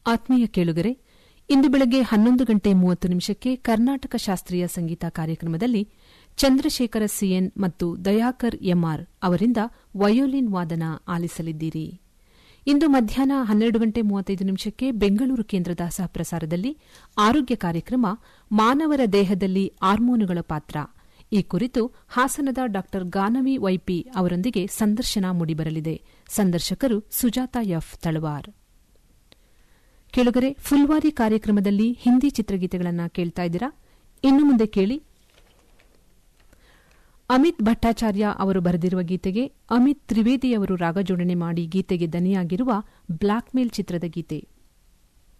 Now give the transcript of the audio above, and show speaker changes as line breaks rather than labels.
ಆತ್ಮೀಯ ಕೇಳುಗರೆ ಇಂದು ಬೆಳಗ್ಗೆ ಹನ್ನೊಂದು ಗಂಟೆ ಮೂವತ್ತು ನಿಮಿಷಕ್ಕೆ ಕರ್ನಾಟಕ ಶಾಸ್ತ್ರೀಯ ಸಂಗೀತ ಕಾರ್ಯಕ್ರಮದಲ್ಲಿ ಚಂದ್ರಶೇಖರ ಸಿಎನ್ ಮತ್ತು ದಯಾಕರ್ ಎಂಆರ್ ಅವರಿಂದ ವಯೋಲಿನ್ ವಾದನ ಆಲಿಸಲಿದ್ದೀರಿ ಇಂದು ಮಧ್ಯಾಹ್ನ ಹನ್ನೆರಡು ಗಂಟೆ ಮೂವತ್ತೈದು ನಿಮಿಷಕ್ಕೆ ಬೆಂಗಳೂರು ಕೇಂದ್ರದ ಸಹಪ್ರಸಾರದಲ್ಲಿ ಆರೋಗ್ಯ ಕಾರ್ಯಕ್ರಮ ಮಾನವರ ದೇಹದಲ್ಲಿ ಹಾರ್ಮೋನುಗಳ ಪಾತ್ರ ಈ ಕುರಿತು ಹಾಸನದ ಡಾ ಗಾನವಿ ವೈಪಿ ಅವರೊಂದಿಗೆ ಸಂದರ್ಶನ ಮೂಡಿಬರಲಿದೆ ಸಂದರ್ಶಕರು ಸುಜಾತ ಎಫ್ ತಳವಾರ್ ಕೆಳಗರೆ ಫುಲ್ವಾರಿ ಕಾರ್ಯಕ್ರಮದಲ್ಲಿ ಹಿಂದಿ ಚಿತ್ರಗೀತೆಗಳನ್ನು ಕೇಳ್ತಾ ಇದ್ದೀರಾ ಇನ್ನು ಮುಂದೆ ಕೇಳಿ ಅಮಿತ್ ಭಟ್ಟಾಚಾರ್ಯ ಅವರು ಬರೆದಿರುವ ಗೀತೆಗೆ ಅಮಿತ್ ತ್ರಿವೇದಿ ಅವರು ರಾಗಜೋಡಣೆ ಮಾಡಿ ಗೀತೆಗೆ ದನಿಯಾಗಿರುವ ಬ್ಲಾಕ್ ಮೇಲ್ ಚಿತ್ರದ ಗೀತೆ